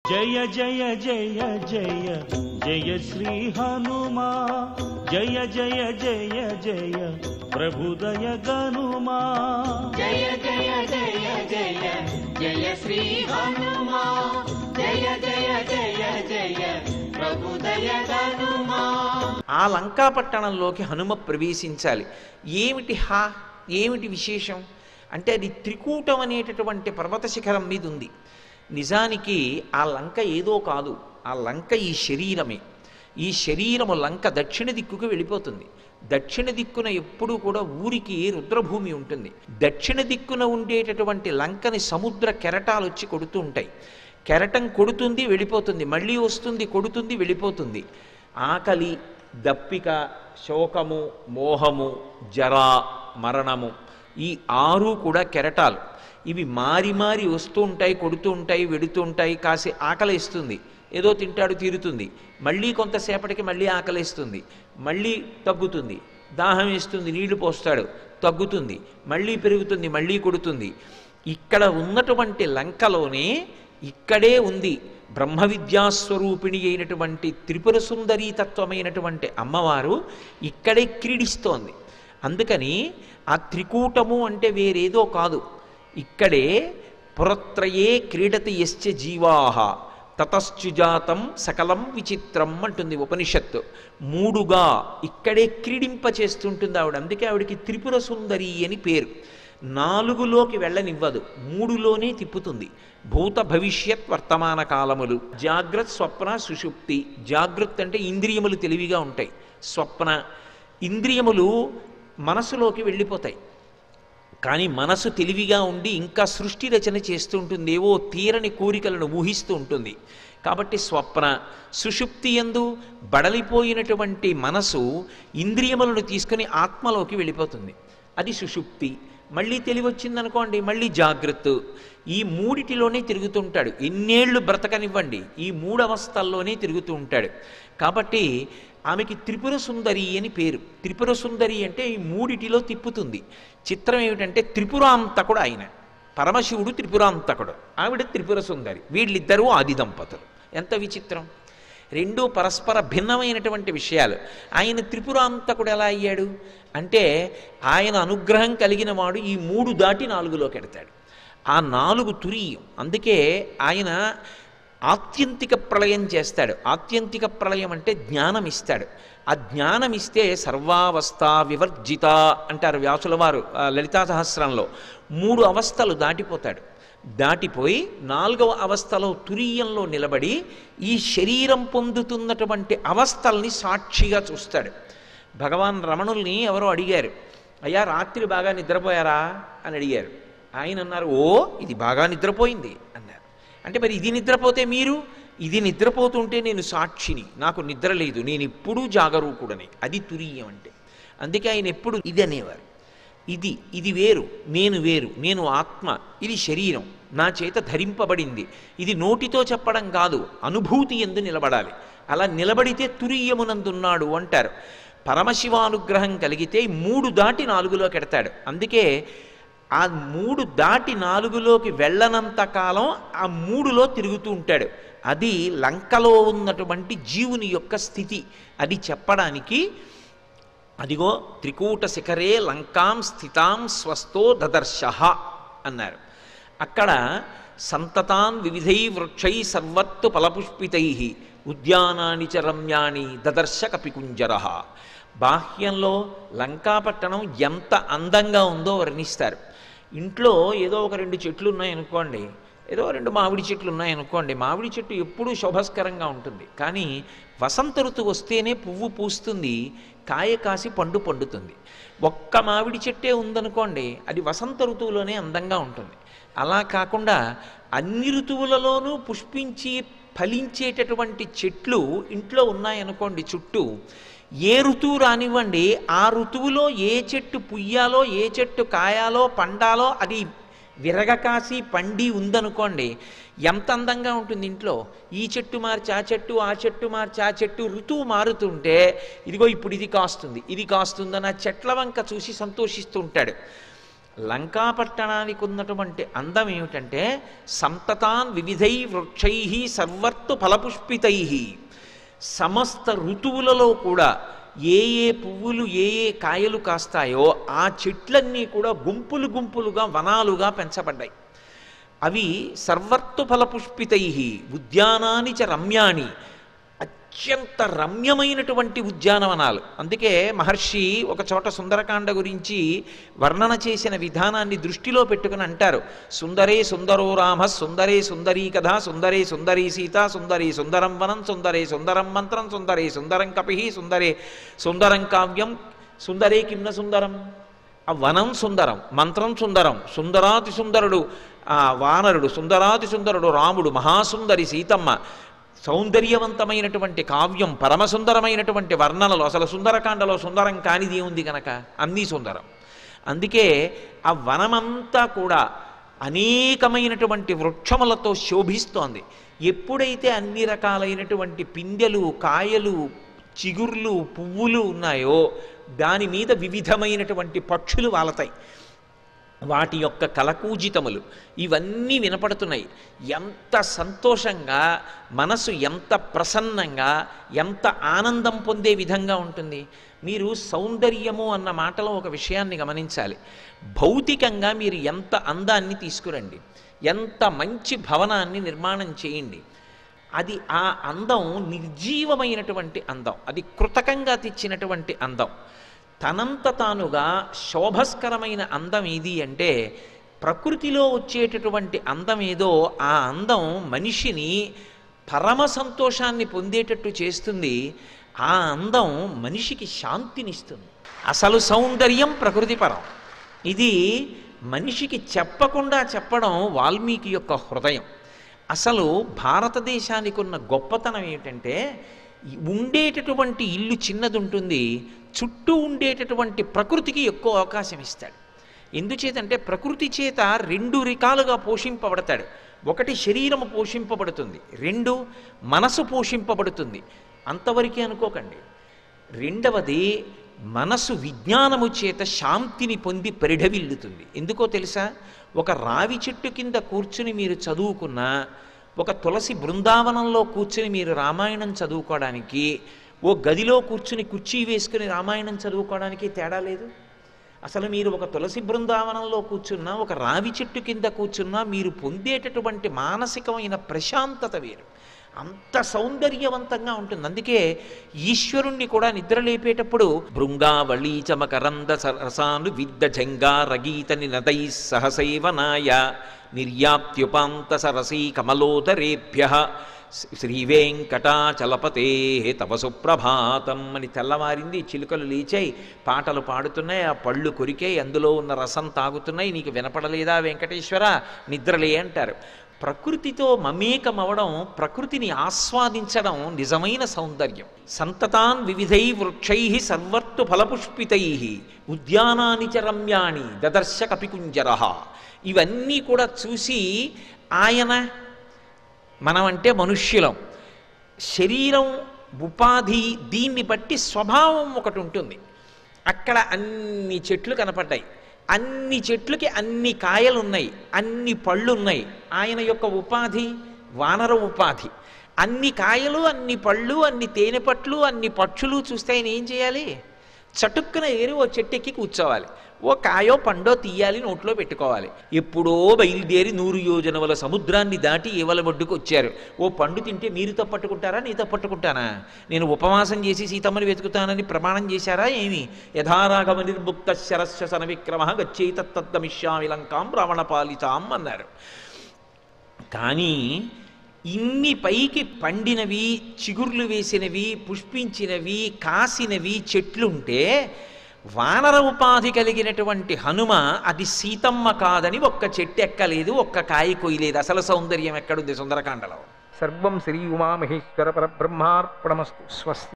జయ జయ జయ జయ జయ శ్రీ హనుమా జయ జయ జయ జయ ప్రభుదయ గనుమా జయ జయ జయ జయ జయ శ్రీ హనుమా జయ జయ జయ జయ ప్రభుదయ హనుమా ఆ లంకాపట్టణంలోకి హనుమ ప్రవేశించాలి ఏమిటి హా ఏమిటి విశేషం అంటే అది త్రికూటం అనేటటువంటి పర్వత శిఖరం మీద ఉంది నిజానికి ఆ లంక ఏదో కాదు ఆ లంక ఈ శరీరమే ఈ శరీరము లంక దక్షిణ దిక్కుకు వెళ్ళిపోతుంది దక్షిణ దిక్కున ఎప్పుడూ కూడా ఊరికి రుద్రభూమి ఉంటుంది దక్షిణ దిక్కున ఉండేటటువంటి లంకని సముద్ర కెరటాలు వచ్చి కొడుతూ ఉంటాయి కెరటం కొడుతుంది వెళ్ళిపోతుంది మళ్ళీ వస్తుంది కొడుతుంది వెళ్ళిపోతుంది ఆకలి దప్పిక శోకము మోహము జర మరణము ఈ ఆరు కూడా కెరటాలు ఇవి మారి మారి వస్తూ ఉంటాయి కొడుతూ ఉంటాయి వెడుతూ ఉంటాయి కాసి ఆకలిస్తుంది ఏదో తింటాడు తీరుతుంది మళ్ళీ కొంతసేపటికి మళ్ళీ ఆకలిస్తుంది మళ్ళీ తగ్గుతుంది దాహం వేస్తుంది నీళ్లు పోస్తాడు తగ్గుతుంది మళ్ళీ పెరుగుతుంది మళ్ళీ కొడుతుంది ఇక్కడ ఉన్నటువంటి లంకలోనే ఇక్కడే ఉంది బ్రహ్మ విద్యాస్వరూపిణి అయినటువంటి త్రిపుర సుందరీ తత్వమైనటువంటి అమ్మవారు ఇక్కడే క్రీడిస్తోంది అందుకని ఆ త్రికూటము అంటే వేరేదో కాదు ఇక్కడే పురత్రయే క్రీడతి యశ్చ జీవాహ తతశ్చుజాతం సకలం విచిత్రం అంటుంది ఉపనిషత్తు మూడుగా ఇక్కడే క్రీడింపచేస్తుంటుంది ఆవిడ అందుకే ఆవిడకి త్రిపుర సుందరి అని పేరు నాలుగులోకి వెళ్ళనివ్వదు మూడులోనే తిప్పుతుంది భూత భవిష్యత్ వర్తమాన కాలములు జాగ్రత్త స్వప్న సుషుప్తి జాగ్రత్త అంటే ఇంద్రియములు తెలివిగా ఉంటాయి స్వప్న ఇంద్రియములు మనసులోకి వెళ్ళిపోతాయి కానీ మనసు తెలివిగా ఉండి ఇంకా సృష్టి రచన చేస్తూ ఉంటుంది ఏవో తీరని కోరికలను ఊహిస్తూ ఉంటుంది కాబట్టి స్వప్న సుషుప్తి ఎందు బడలిపోయినటువంటి మనసు ఇంద్రియములను తీసుకుని ఆత్మలోకి వెళ్ళిపోతుంది అది సుషుప్తి మళ్ళీ తెలివి వచ్చిందనుకోండి మళ్ళీ జాగ్రత్త ఈ మూడిటిలోనే తిరుగుతుంటాడు ఎన్నేళ్ళు బ్రతకనివ్వండి ఈ మూడు అవస్థల్లోనే తిరుగుతూ ఉంటాడు కాబట్టి ఆమెకి త్రిపుర సుందరి అని పేరు త్రిపుర సుందరి అంటే ఈ మూడిటిలో తిప్పుతుంది చిత్రం ఏమిటంటే త్రిపురాంతకుడు ఆయన పరమశివుడు త్రిపురాంతకుడు ఆవిడ త్రిపుర సుందరి వీళ్ళిద్దరూ ఆది దంపతులు ఎంత విచిత్రం రెండు పరస్పర భిన్నమైనటువంటి విషయాలు ఆయన త్రిపురాంతకుడు ఎలా అయ్యాడు అంటే ఆయన అనుగ్రహం కలిగిన వాడు ఈ మూడు దాటి నాలుగులోకి ఎడతాడు ఆ నాలుగు తురీయం అందుకే ఆయన ఆత్యంతిక ప్రళయం చేస్తాడు ఆత్యంతిక ప్రళయం అంటే జ్ఞానం ఇస్తాడు ఆ జ్ఞానం ఇస్తే సర్వావస్థ వివర్జిత అంటారు వ్యాసుల వారు ఆ లలితా సహస్రంలో మూడు అవస్థలు దాటిపోతాడు దాటిపోయి నాలుగవ అవస్థలో తురీయంలో నిలబడి ఈ శరీరం పొందుతున్నటువంటి అవస్థల్ని సాక్షిగా చూస్తాడు భగవాన్ రమణుల్ని ఎవరో అడిగారు అయ్యా రాత్రి బాగా నిద్రపోయారా అని అడిగారు ఆయన అన్నారు ఓ ఇది బాగా నిద్రపోయింది అన్నారు అంటే మరి ఇది నిద్రపోతే మీరు ఇది నిద్రపోతుంటే నేను సాక్షిని నాకు నిద్ర లేదు నేను ఎప్పుడూ జాగరూకుడని అది తురీయం అంటే అందుకే ఆయన ఎప్పుడు ఇది అనేవారు ఇది ఇది వేరు నేను వేరు నేను ఆత్మ ఇది శరీరం నా చేత ధరింపబడింది ఇది నోటితో చెప్పడం కాదు అనుభూతి ఎందు నిలబడాలి అలా నిలబడితే తురీయమునందున్నాడు అంటారు పరమశివానుగ్రహం కలిగితే మూడు దాటి నాలుగులోకి ఎడతాడు అందుకే ఆ మూడు దాటి నాలుగులోకి వెళ్ళనంత కాలం ఆ మూడులో తిరుగుతూ ఉంటాడు అది లంకలో ఉన్నటువంటి జీవుని యొక్క స్థితి అది చెప్పడానికి అదిగో త్రికూట శిఖరే లంకాం స్థితాం స్వస్థో దదర్శ అన్నారు అక్కడ సంతతాన్ వివిధై వృక్షై సర్వత్తు ఫలపుష్పితై ఉద్యానాని చ రమ్యాణి దదర్శ కపికుంజర బాహ్యంలో లంకాపట్టణం ఎంత అందంగా ఉందో వర్ణిస్తారు ఇంట్లో ఏదో ఒక రెండు చెట్లు ఉన్నాయనుకోండి ఏదో రెండు మామిడి చెట్లు ఉన్నాయనుకోండి మామిడి చెట్టు ఎప్పుడూ శోభస్కరంగా ఉంటుంది కానీ వసంత ఋతువు వస్తేనే పువ్వు పూస్తుంది కాయ కాసి పండు పండుతుంది ఒక్క మామిడి చెట్టే ఉందనుకోండి అది వసంత ఋతువులోనే అందంగా ఉంటుంది అలా కాకుండా అన్ని ఋతువులలోనూ పుష్పించి ఫలించేటటువంటి చెట్లు ఇంట్లో ఉన్నాయనుకోండి చుట్టూ ఏ ఋతువు రానివ్వండి ఆ ఋతువులో ఏ చెట్టు పుయ్యాలో ఏ చెట్టు కాయాలో పండాలో అది విరగకాసి పండి ఉందనుకోండి ఎంత అందంగా ఉంటుంది ఇంట్లో ఈ చెట్టు మార్చి ఆ చెట్టు ఆ చెట్టు మార్చి ఆ చెట్టు ఋతువు మారుతుంటే ఇదిగో ఇప్పుడు ఇది కాస్తుంది ఇది కాస్తుందని ఆ చెట్ల వంక చూసి సంతోషిస్తూ ఉంటాడు లంకాపట్టణానికి ఉన్నటువంటి అందం ఏమిటంటే సంతతాన్ వివిధై వృక్షై సర్వర్తు ఫలపుష్పితై సమస్త ఋతువులలో కూడా ఏ ఏ పువ్వులు ఏ ఏ కాయలు కాస్తాయో ఆ చెట్లన్నీ కూడా గుంపులు గుంపులుగా వనాలుగా పెంచబడ్డాయి అవి సర్వర్తు ఫలపుష్పితై ఉద్యానాని చ రమ్యాణి అత్యంత రమ్యమైనటువంటి ఉద్యానవనాలు అందుకే మహర్షి ఒక చోట సుందరకాండ గురించి వర్ణన చేసిన విధానాన్ని దృష్టిలో పెట్టుకుని అంటారు సుందరే సుందరో రామ సుందరే సుందరీ కథ సుందరే సుందరీ సీత సుందరీ సుందరం వనం సుందరే సుందరం మంత్రం సుందరే సుందరం కపి సుందరే సుందరం కావ్యం సుందరే కిమ్న సుందరం ఆ వనం సుందరం మంత్రం సుందరం సుందరాతి సుందరుడు ఆ వానరుడు సుందరాతి సుందరుడు రాముడు మహాసుందరి సీతమ్మ సౌందర్యవంతమైనటువంటి కావ్యం పరమసుందరమైనటువంటి వర్ణనలు అసలు సుందరకాండలో సుందరం కానిది ఉంది కనుక అన్నీ సుందరం అందుకే ఆ వనమంతా కూడా అనేకమైనటువంటి వృక్షములతో శోభిస్తోంది ఎప్పుడైతే అన్ని రకాలైనటువంటి పిందెలు కాయలు చిగుర్లు పువ్వులు ఉన్నాయో దాని మీద వివిధమైనటువంటి పక్షులు వాలతాయి వాటి యొక్క కలకూజితములు ఇవన్నీ వినపడుతున్నాయి ఎంత సంతోషంగా మనసు ఎంత ప్రసన్నంగా ఎంత ఆనందం పొందే విధంగా ఉంటుంది మీరు సౌందర్యము అన్న మాటలో ఒక విషయాన్ని గమనించాలి భౌతికంగా మీరు ఎంత అందాన్ని తీసుకురండి ఎంత మంచి భవనాన్ని నిర్మాణం చేయండి అది ఆ అందం నిర్జీవమైనటువంటి అందం అది కృతకంగా తెచ్చినటువంటి అందం తనంత తానుగా శోభస్కరమైన అందం ఏది అంటే ప్రకృతిలో వచ్చేటటువంటి అందం ఏదో ఆ అందం మనిషిని పరమ సంతోషాన్ని పొందేటట్టు చేస్తుంది ఆ అందం మనిషికి శాంతినిస్తుంది అసలు సౌందర్యం ప్రకృతిపరం ఇది మనిషికి చెప్పకుండా చెప్పడం వాల్మీకి యొక్క హృదయం అసలు భారతదేశానికి ఉన్న గొప్పతనం ఏమిటంటే ఉండేటటువంటి ఇల్లు చిన్నది ఉంటుంది చుట్టూ ఉండేటటువంటి ప్రకృతికి ఎక్కువ అవకాశం ఇస్తాడు ఎందుచేతంటే ప్రకృతి చేత రెండు రకాలుగా పోషింపబడతాడు ఒకటి శరీరము పోషింపబడుతుంది రెండు మనసు పోషింపబడుతుంది అంతవరకే అనుకోకండి రెండవది మనసు విజ్ఞానము చేత శాంతిని పొంది పరిఢవిల్లుతుంది ఎందుకో తెలుసా ఒక రావి చెట్టు కింద కూర్చుని మీరు చదువుకున్నా ఒక తులసి బృందావనంలో కూర్చుని మీరు రామాయణం చదువుకోవడానికి ఓ గదిలో కూర్చుని కుర్చీ వేసుకుని రామాయణం చదువుకోవడానికి తేడా లేదు అసలు మీరు ఒక తులసి బృందావనంలో కూర్చున్నా ఒక రావి చెట్టు కింద కూర్చున్నా మీరు పొందేటటువంటి మానసికమైన ప్రశాంతత వేరు అంత సౌందర్యవంతంగా ఉంటుంది అందుకే ఈశ్వరుణ్ణి కూడా నిద్ర లేపేటప్పుడు భృంగావళీ చమకరంద సరసాను విద్ద జంగా రగీతని నదై సహసైవనాయ నిర్యాప్త్యుపాంత సరసీ కమలోదరేభ్య శ్రీవేంకటాచలపతే తవ సుప్రభాతం అని తెల్లవారింది చిలుకలు లేచాయి పాటలు పాడుతున్నాయి ఆ పళ్ళు కొరికాయి అందులో ఉన్న రసం తాగుతున్నాయి నీకు వినపడలేదా వెంకటేశ్వర నిద్రలే అంటారు ప్రకృతితో మమేకమవడం ప్రకృతిని ఆస్వాదించడం నిజమైన సౌందర్యం సంతతాన్ వివిధై వృక్షై సర్వర్తు ఫలపుష్పితై ఉద్యానాని చ రమ్యాణి దదర్శ కపికుంజర ఇవన్నీ కూడా చూసి ఆయన మనం అంటే మనుష్యులం శరీరం ఉపాధి దీన్ని బట్టి స్వభావం ఒకటి ఉంటుంది అక్కడ అన్ని చెట్లు కనపడ్డాయి అన్ని చెట్లకి అన్ని కాయలు ఉన్నాయి అన్ని పళ్ళు ఉన్నాయి ఆయన యొక్క ఉపాధి వానర ఉపాధి అన్ని కాయలు అన్ని పళ్ళు అన్ని తేనె పట్లు అన్ని పక్షులు చూస్తే ఆయన ఏం చేయాలి చటుక్కున ఏరి ఓ చెట్టెక్కి కూర్చోవాలి ఓ కాయో పండో తీయాలి నోట్లో పెట్టుకోవాలి ఎప్పుడో బయలుదేరి నూరు యోజనముల సముద్రాన్ని దాటి ఏవల ఒడ్డుకు వచ్చారు ఓ పండు తింటే మీరుతో పట్టుకుంటారా నీతో పట్టుకుంటానా నేను ఉపవాసం చేసి సీతమ్మని వెతుకుతానని ప్రమాణం చేశారా ఏమి యథారాగమ నిర్ముక్త శరస్య సన విక్రమ గచ్చై తత్తమిష్యామి లంకాం రావణపాలితాం అన్నారు కానీ ఇన్ని పైకి పండినవి చిగుర్లు వేసినవి పుష్పించినవి కాసినవి చెట్లుంటే వానర ఉపాధి కలిగినటువంటి హనుమ అది సీతమ్మ కాదని ఒక్క చెట్టు ఎక్కలేదు ఒక్క కాయ కొయ్యలేదు అసలు సౌందర్యం ఎక్కడుంది సుందరకాండలో సర్వం శ్రీ ఉమామహేశ్వర పరబ్రహ్మార్పణమస్తు స్వస్తి